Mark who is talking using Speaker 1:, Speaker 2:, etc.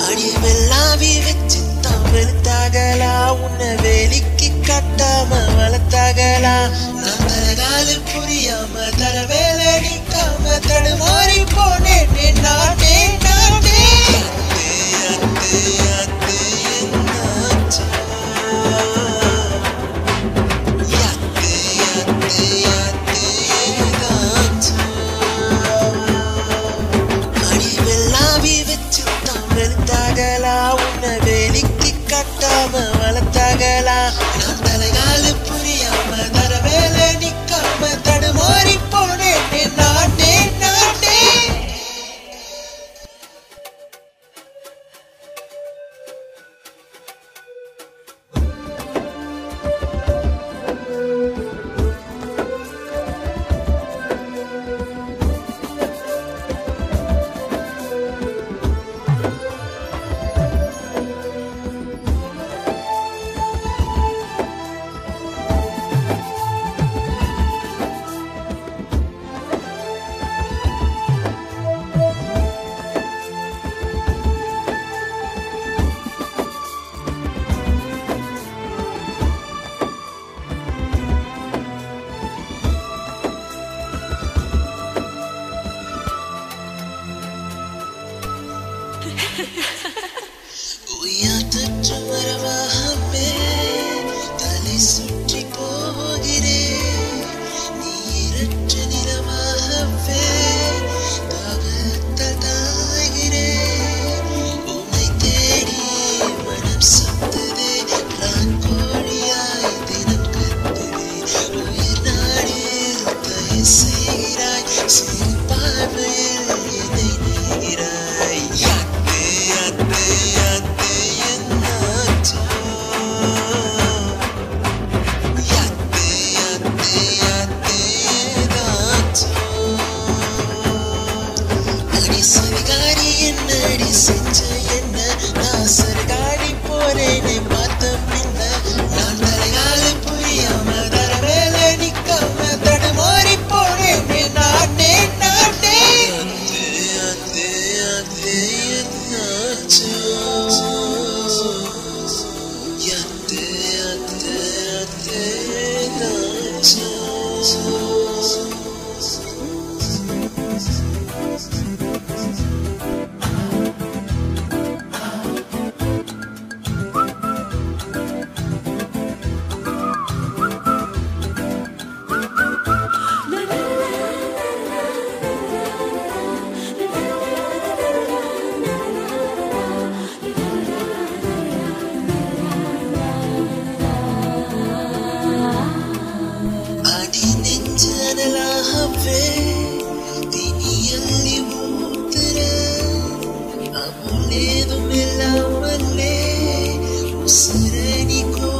Speaker 1: அடி வெள்ளாவி வச்சு தான் வெளுத்தாகலா உன்னை வேலிக்கு கட்டாம வளர்த்தாகலா நான் தரகாலு புரியாம தர வேலை நிக்காம தடுமாறி போனேன் நானே நானே அத்தே அத்தே என்னாச்சோ யாத்தே யாத்தே யாத்தே ஏதாச்சோ அடி வெள்ளாவி வச்சு தான் வெளுத்தாகலா உன்னை வேலிக்கு கட்டாம வளர்த்தாகலா நான் தலைகாலு புரியாம தர வேலை நிக்காம தடுமாறி போனேன் நானே நானே உயர்த்தற்ற மரமாகவே தலை சுற்றி போகிறேன் நீரற்ற நிலமாகவே தாகத்தால் தாகிறேன் உன்னை தேடி மனம் சுத்துதே நான் கோழியாய் தினம் கத்துதே உயிர் நாடில் தயை செய்கிறாய் சிறு பார்வையில் என்னை நீகிறாய் யாத்தே யாத்தே யாத்தே என்னாச்சோ யாத்தே யாத்தே யாத்தே ஏதாச்சோ அடி சரிகாரி என்ன அடி செஞ்ச என்ன நான் சரகாடி போறேனே பார்த்த பின்ன நான் தலைகால புரியாம தர வேலை நிக்காம தடுமாறி போறேனே நானே நானே அத்தே அத்தே அத்தே என்னாச்சோ அத்தே அத்தே அத்தே என்னாச்சோ அடி நெஞ்சனலாகவே தினியல்லி ஊத்துற அமுலேதும் இல்லாமலே உசுரணி கோ